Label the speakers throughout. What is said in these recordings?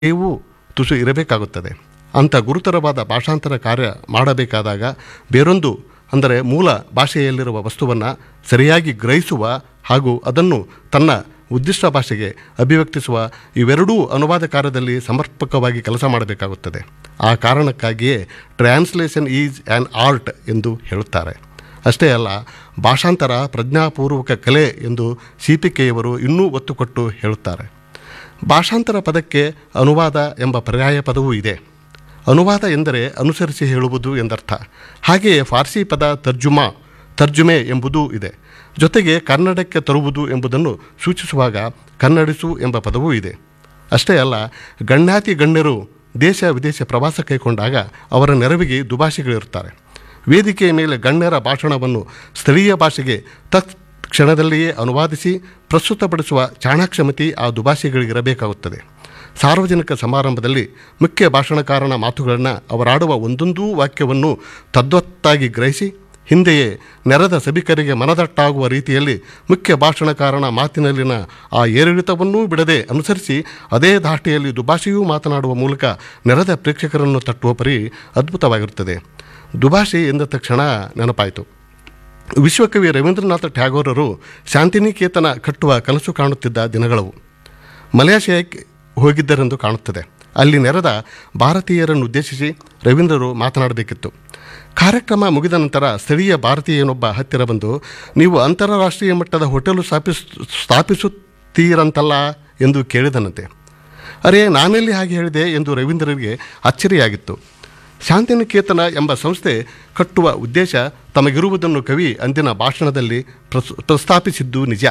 Speaker 1: ನೀವು ತುಸು ಇರಬೇಕಾಗುತ್ತದೆ ಅಂಥ ಗುರುತರವಾದ ಭಾಷಾಂತರ ಕಾರ್ಯ ಮಾಡಬೇಕಾದಾಗ ಬೇರೊಂದು ಅಂದರೆ ಮೂಲ ಭಾಷೆಯಲ್ಲಿರುವ ವಸ್ತುವನ್ನು ಸರಿಯಾಗಿ ಗ್ರಹಿಸುವ ಹಾಗೂ ಅದನ್ನು ತನ್ನ ಉದ್ದಿಷ್ಟ ಭಾಷೆಗೆ ಅಭಿವ್ಯಕ್ತಿಸುವ ಇವೆರಡೂ ಅನುವಾದ ಕಾರ್ಯದಲ್ಲಿ ಸಮರ್ಪಕವಾಗಿ ಕೆಲಸ ಮಾಡಬೇಕಾಗುತ್ತದೆ ಆ ಕಾರಣಕ್ಕಾಗಿಯೇ ಟ್ರಾನ್ಸ್ಲೇಷನ್ ಈಸ್ ಆ್ಯನ್ ಆರ್ಟ್ ಎಂದು ಹೇಳುತ್ತಾರೆ ಅಷ್ಟೇ ಅಲ್ಲ ಭಾಷಾಂತರ ಪ್ರಜ್ಞಾಪೂರ್ವಕ ಕಲೆ ಎಂದು ಸಿ ಪಿ ಕೆಯವರು ಇನ್ನೂ ಒತ್ತು ಕೊಟ್ಟು ಹೇಳುತ್ತಾರೆ ಭಾಷಾಂತರ ಪದಕ್ಕೆ ಅನುವಾದ ಎಂಬ ಪರ್ಯಾಯ ಪದವೂ ಇದೆ ಅನುವಾದ ಎಂದರೆ ಅನುಸರಿಸಿ ಹೇಳುವುದು ಎಂದರ್ಥ ಹಾಗೆಯೇ ಫಾರ್ಸಿ ಪದ ತರ್ಜುಮಾ ತರ್ಜುಮೆ ಎಂಬುದೂ ಇದೆ ಜೊತೆಗೆ ಕನ್ನಡಕ್ಕೆ ತರುವುದು ಎಂಬುದನ್ನು ಸೂಚಿಸುವಾಗ ಕನ್ನಡಿಸು ಎಂಬ ಪದವೂ ಇದೆ ಅಷ್ಟೇ ಅಲ್ಲ ಗಣ್ಯಾತಿ ಗಣ್ಯರು ದೇಶ ವಿದೇಶ ಪ್ರವಾಸ ಕೈಗೊಂಡಾಗ ಅವರ ನೆರವಿಗೆ ದುಭಾಷಿಗಳಿರುತ್ತಾರೆ ವೇದಿಕೆಯ ಮೇಲೆ ಗಣ್ಯರ ಭಾಷಣವನ್ನು ಸ್ಥಳೀಯ ಭಾಷೆಗೆ ತತ್ ಕ್ಷಣದಲ್ಲಿಯೇ ಅನುವಾದಿಸಿ ಪ್ರಸ್ತುತಪಡಿಸುವ ಚಾಣಾಕ್ಷಮತಿ ಆ ದುಭಾಷಿಗಳಿಗಿರಬೇಕಾಗುತ್ತದೆ ಸಾರ್ವಜನಿಕ ಸಮಾರಂಭದಲ್ಲಿ ಮುಖ್ಯ ಭಾಷಣಕಾರನ ಮಾತುಗಳನ್ನು ಅವರಾಡುವ ಒಂದೊಂದೂ ವಾಕ್ಯವನ್ನು ತದ್ವತ್ತಾಗಿ ಗ್ರಹಿಸಿ ಹಿಂದೆಯೇ ನೆರೆದ ಸಭಿಕರಿಗೆ ಮನದಟ್ಟಾಗುವ ರೀತಿಯಲ್ಲಿ ಮುಖ್ಯ ಭಾಷಣಕಾರನ ಮಾತಿನಲ್ಲಿನ ಆ ಏರಿಳಿತವನ್ನೂ ಬಿಡದೆ ಅನುಸರಿಸಿ ಅದೇ ಧಾಟಿಯಲ್ಲಿ ದುಭಾಷೆಯೂ ಮಾತನಾಡುವ ಮೂಲಕ ನೆರೆದ ಪ್ರೇಕ್ಷಕರನ್ನು ತಟ್ಟುವ ಪರಿ ಅದ್ಭುತವಾಗಿರುತ್ತದೆ ದುಭಾಷೆ ಎಂದ ತಕ್ಷಣ ನೆನಪಾಯಿತು ವಿಶ್ವಕವಿ ರವೀಂದ್ರನಾಥ ಟ್ಯಾಗೋರರು ಶಾಂತಿನಿಕೇತನ ಕಟ್ಟುವ ಕನಸು ಕಾಣುತ್ತಿದ್ದ ದಿನಗಳವು ಮಲೇಷಿಯಾಕ್ಕೆ ಹೋಗಿದ್ದರೆಂದು ಕಾಣುತ್ತದೆ ಅಲ್ಲಿ ನೆರೆದ ಭಾರತೀಯರನ್ನು ಉದ್ದೇಶಿಸಿ ರವೀಂದ್ರರು ಮಾತನಾಡಬೇಕಿತ್ತು ಕಾರ್ಯಕ್ರಮ ಮುಗಿದ ನಂತರ ಸ್ಥಳೀಯ ಭಾರತೀಯನೊಬ್ಬ ಹತ್ತಿರ ಬಂದು ನೀವು ಅಂತಾರಾಷ್ಟ್ರೀಯ ಮಟ್ಟದ ಹೋಟೆಲು ಸ್ಥಾಪಿಸ್ ಸ್ಥಾಪಿಸುತ್ತೀರಂತಲ್ಲ ಎಂದು ಕೇಳಿದನಂತೆ ಅರೇ ನಾನೆಲ್ಲಿ ಹಾಗೆ ಹೇಳಿದೆ ಎಂದು ರವೀಂದ್ರರಿಗೆ ಅಚ್ಚರಿಯಾಗಿತ್ತು ಶಾಂತಿನಿಕೇತನ ಎಂಬ ಸಂಸ್ಥೆ ಕಟ್ಟುವ ಉದ್ದೇಶ ತಮಗಿರುವುದನ್ನು ಕವಿ ಅಂದಿನ ಭಾಷಣದಲ್ಲಿ ಪ್ರಸ್ ಪ್ರಸ್ತಾಪಿಸಿದ್ದು ನಿಜ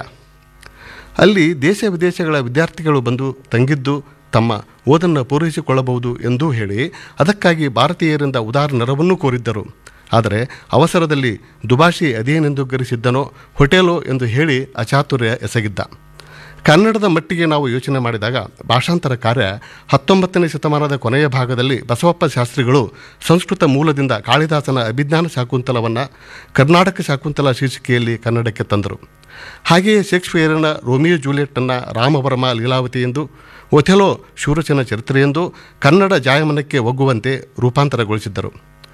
Speaker 1: ಅಲ್ಲಿ ದೇಶ ವಿದೇಶಗಳ ವಿದ್ಯಾರ್ಥಿಗಳು ಬಂದು ತಂಗಿದ್ದು ತಮ್ಮ ಓದನ್ನು ಪೂರೈಸಿಕೊಳ್ಳಬಹುದು ಎಂದೂ ಹೇಳಿ ಅದಕ್ಕಾಗಿ ಭಾರತೀಯರಿಂದ ಉದಾರ ನೆರವನ್ನೂ ಕೋರಿದ್ದರು ಆದರೆ ಅವಸರದಲ್ಲಿ ದುಭಾಷಿ ಅದೇನೆಂದು ಗರಿಸಿದ್ದನೋ ಹೋಟೆಲೋ ಎಂದು ಹೇಳಿ ಅಚಾತುರ್ಯ ಎಸಗಿದ್ದ ಕನ್ನಡದ ಮಟ್ಟಿಗೆ ನಾವು ಯೋಚನೆ ಮಾಡಿದಾಗ ಭಾಷಾಂತರ ಕಾರ್ಯ ಹತ್ತೊಂಬತ್ತನೇ ಶತಮಾನದ ಕೊನೆಯ ಭಾಗದಲ್ಲಿ ಬಸವಪ್ಪ ಶಾಸ್ತ್ರಿಗಳು ಸಂಸ್ಕೃತ ಮೂಲದಿಂದ ಕಾಳಿದಾಸನ ಅಭಿಜ್ಞಾನ ಶಾಕುಂತಲವನ್ನು ಕರ್ನಾಟಕ ಶಾಕುಂತಲ ಶೀರ್ಷಿಕೆಯಲ್ಲಿ ಕನ್ನಡಕ್ಕೆ ತಂದರು ಹಾಗೆಯೇ ಶೇಕ್ಸ್ಪಿಯರಿನ ರೋಮಿಯೋ ಜೂಲಿಯೆಟ್ಟನ್ನು ರಾಮವರ್ಮ ಲೀಲಾವತಿ ಎಂದು ಒಥೆಲೋ ಶೂರಚನ ಚರಿತ್ರೆ ಎಂದು ಕನ್ನಡ ಜಾಯಮನಕ್ಕೆ ಒಗ್ಗುವಂತೆ ರೂಪಾಂತರಗೊಳಿಸಿದ್ದರು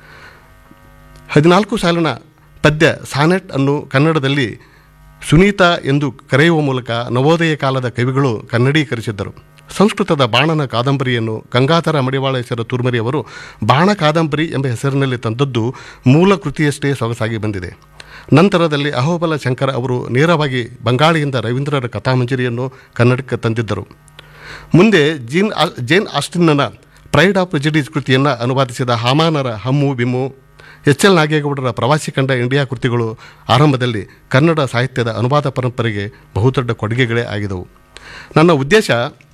Speaker 1: ಹದಿನಾಲ್ಕು ಸಾಲಿನ ಪದ್ಯ ಸಾನೆಟ್ ಅನ್ನು ಕನ್ನಡದಲ್ಲಿ ಸುನೀತಾ ಎಂದು ಕರೆಯುವ ಮೂಲಕ ನವೋದಯ ಕಾಲದ ಕವಿಗಳು ಕನ್ನಡೀಕರಿಸಿದ್ದರು ಸಂಸ್ಕೃತದ ಬಾಣನ ಕಾದಂಬರಿಯನ್ನು ಗಂಗಾಧರ ಮಡಿವಾಳೇಶ್ವರ ತುರ್ಮರಿಯವರು ಬಾಣ ಕಾದಂಬರಿ ಎಂಬ ಹೆಸರಿನಲ್ಲಿ ತಂದದ್ದು ಮೂಲ ಕೃತಿಯಷ್ಟೇ ಸೊಗಸಾಗಿ ಬಂದಿದೆ ನಂತರದಲ್ಲಿ ಅಹೋಬಲ ಶಂಕರ ಅವರು ನೇರವಾಗಿ ಬಂಗಾಳಿಯಿಂದ ರವೀಂದ್ರರ ಕಥಾಮಂಜರಿಯನ್ನು ಕನ್ನಡಕ್ಕೆ ತಂದಿದ್ದರು ಮುಂದೆ ಜೀನ್ ಆ ಜೇನ್ ಆಸ್ಟಿನ್ನನ ಪ್ರೈಡ್ ಆಫ್ ಪ್ರೆಜಿಡೀಸ್ ಕೃತಿಯನ್ನು ಅನುವಾದಿಸಿದ ಹಾಮಾನರ ಹಮ್ಮು ಬಿಮ್ಮು ಎಚ್ ಎಲ್ ನಾಗೇಗೌಡರ ಪ್ರವಾಸಿ ಕಂಡ ಇಂಡಿಯಾ ಕೃತಿಗಳು ಆರಂಭದಲ್ಲಿ ಕನ್ನಡ ಸಾಹಿತ್ಯದ ಅನುವಾದ ಪರಂಪರೆಗೆ ಬಹುದೊಡ್ಡ ಕೊಡುಗೆಗಳೇ ಆಗಿದವು ನನ್ನ ಉದ್ದೇಶ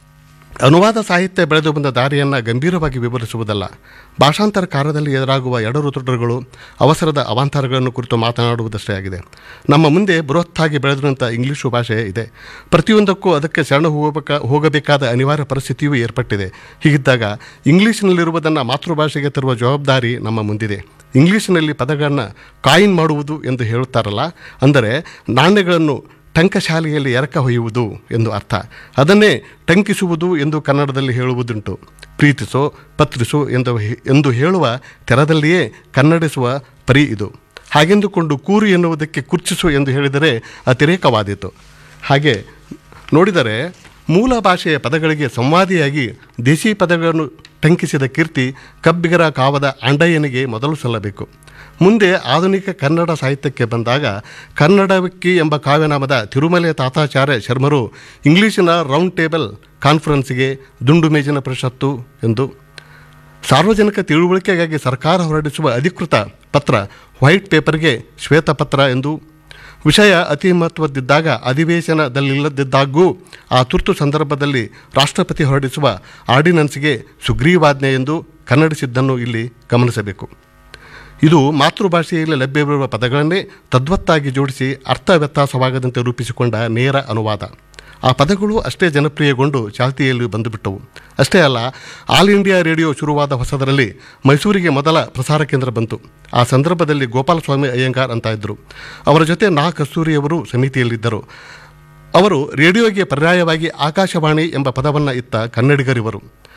Speaker 1: ಅನುವಾದ ಸಾಹಿತ್ಯ ಬೆಳೆದು ಬಂದ ದಾರಿಯನ್ನು ಗಂಭೀರವಾಗಿ ವಿವರಿಸುವುದಲ್ಲ ಭಾಷಾಂತರ ಕಾರ್ಯದಲ್ಲಿ ಎದುರಾಗುವ ಎಡರುತೊಡರುಗಳು ಅವಸರದ ಅವಾಂತರಗಳನ್ನು ಕುರಿತು ಮಾತನಾಡುವುದಷ್ಟೇ ಆಗಿದೆ ನಮ್ಮ ಮುಂದೆ ಬೃಹತ್ತಾಗಿ ಬೆಳೆದಂಥ ಇಂಗ್ಲೀಷು ಭಾಷೆ ಇದೆ ಪ್ರತಿಯೊಂದಕ್ಕೂ ಅದಕ್ಕೆ ಶರಣ ಹೋಗಬೇಕ ಹೋಗಬೇಕಾದ ಅನಿವಾರ್ಯ ಪರಿಸ್ಥಿತಿಯೂ ಏರ್ಪಟ್ಟಿದೆ ಹೀಗಿದ್ದಾಗ ಇಂಗ್ಲೀಷಿನಲ್ಲಿರುವುದನ್ನು ಮಾತೃಭಾಷೆಗೆ ತರುವ ಜವಾಬ್ದಾರಿ ನಮ್ಮ ಮುಂದಿದೆ ಇಂಗ್ಲೀಷಿನಲ್ಲಿ ಪದಗಳನ್ನು ಕಾಯಿನ್ ಮಾಡುವುದು ಎಂದು ಹೇಳುತ್ತಾರಲ್ಲ ಅಂದರೆ ನಾಣ್ಯಗಳನ್ನು ಟಂಕಶಾಲೆಯಲ್ಲಿ ಎರಕ ಹೊಯ್ಯುವುದು ಎಂದು ಅರ್ಥ ಅದನ್ನೇ ಟಂಕಿಸುವುದು ಎಂದು ಕನ್ನಡದಲ್ಲಿ ಹೇಳುವುದುಂಟು ಪ್ರೀತಿಸೋ ಪತ್ರಿಸು ಎಂದು ಎಂದು ಹೇಳುವ ತೆರದಲ್ಲಿಯೇ ಕನ್ನಡಿಸುವ ಪರಿ ಇದು ಹಾಗೆಂದುಕೊಂಡು ಕೂರು ಎನ್ನುವುದಕ್ಕೆ ಕುರ್ಚಿಸು ಎಂದು ಹೇಳಿದರೆ ಅತಿರೇಕವಾದೀತು ಹಾಗೆ ನೋಡಿದರೆ ಮೂಲ ಭಾಷೆಯ ಪದಗಳಿಗೆ ಸಂವಾದಿಯಾಗಿ ದೇಶಿ ಪದಗಳನ್ನು ಟಂಕಿಸಿದ ಕೀರ್ತಿ ಕಬ್ಬಿಗರ ಕಾವದ ಆಂಡಯ್ಯನಿಗೆ ಮೊದಲು ಸಲ್ಲಬೇಕು ಮುಂದೆ ಆಧುನಿಕ ಕನ್ನಡ ಸಾಹಿತ್ಯಕ್ಕೆ ಬಂದಾಗ ಕನ್ನಡವಿಕ್ಕಿ ಎಂಬ ಕಾವ್ಯನಾಮದ ತಿರುಮಲೆ ತಾತಾಚಾರ್ಯ ಶರ್ಮರು ಇಂಗ್ಲೀಷಿನ ರೌಂಡ್ ಟೇಬಲ್ ಕಾನ್ಫರೆನ್ಸ್ಗೆ ದುಂಡು ಮೇಜಿನ ಪರಿಷತ್ತು ಎಂದು ಸಾರ್ವಜನಿಕ ತಿಳುವಳಿಕೆಗಾಗಿ ಸರ್ಕಾರ ಹೊರಡಿಸುವ ಅಧಿಕೃತ ಪತ್ರ ವೈಟ್ ಪೇಪರ್ಗೆ ಶ್ವೇತಪತ್ರ ಎಂದು ವಿಷಯ ಅತಿ ಮಹತ್ವದ್ದಿದ್ದಾಗ ಅಧಿವೇಶನದಲ್ಲಿಲ್ಲದಿದ್ದಾಗೂ ಆ ತುರ್ತು ಸಂದರ್ಭದಲ್ಲಿ ರಾಷ್ಟ್ರಪತಿ ಹೊರಡಿಸುವ ಆರ್ಡಿನೆನ್ಸ್ಗೆ ಸುಗ್ರೀವಾಜ್ಞೆ ಎಂದು ಕನ್ನಡಿಸಿದ್ದನ್ನು ಇಲ್ಲಿ ಗಮನಿಸಬೇಕು ಇದು ಮಾತೃಭಾಷೆಯಲ್ಲಿ ಲಭ್ಯವಿರುವ ಪದಗಳನ್ನೇ ತದ್ವತ್ತಾಗಿ ಜೋಡಿಸಿ ಅರ್ಥ ವ್ಯತ್ಯಾಸವಾಗದಂತೆ ರೂಪಿಸಿಕೊಂಡ ನೇರ ಅನುವಾದ ಆ ಪದಗಳು ಅಷ್ಟೇ ಜನಪ್ರಿಯಗೊಂಡು ಚಾಲ್ತಿಯಲ್ಲಿ ಬಂದುಬಿಟ್ಟವು ಅಷ್ಟೇ ಅಲ್ಲ ಆಲ್ ಇಂಡಿಯಾ ರೇಡಿಯೋ ಶುರುವಾದ ಹೊಸದರಲ್ಲಿ ಮೈಸೂರಿಗೆ ಮೊದಲ ಪ್ರಸಾರ ಕೇಂದ್ರ ಬಂತು ಆ ಸಂದರ್ಭದಲ್ಲಿ ಗೋಪಾಲಸ್ವಾಮಿ ಅಯ್ಯಂಗಾರ್ ಅಂತ ಇದ್ದರು ಅವರ ಜೊತೆ ನಾ ಕಸ್ತೂರಿಯವರು ಸಮಿತಿಯಲ್ಲಿದ್ದರು ಅವರು ರೇಡಿಯೋಗೆ ಪರ್ಯಾಯವಾಗಿ ಆಕಾಶವಾಣಿ ಎಂಬ ಪದವನ್ನು ಇತ್ತ ಕನ್ನಡಿಗರಿವರು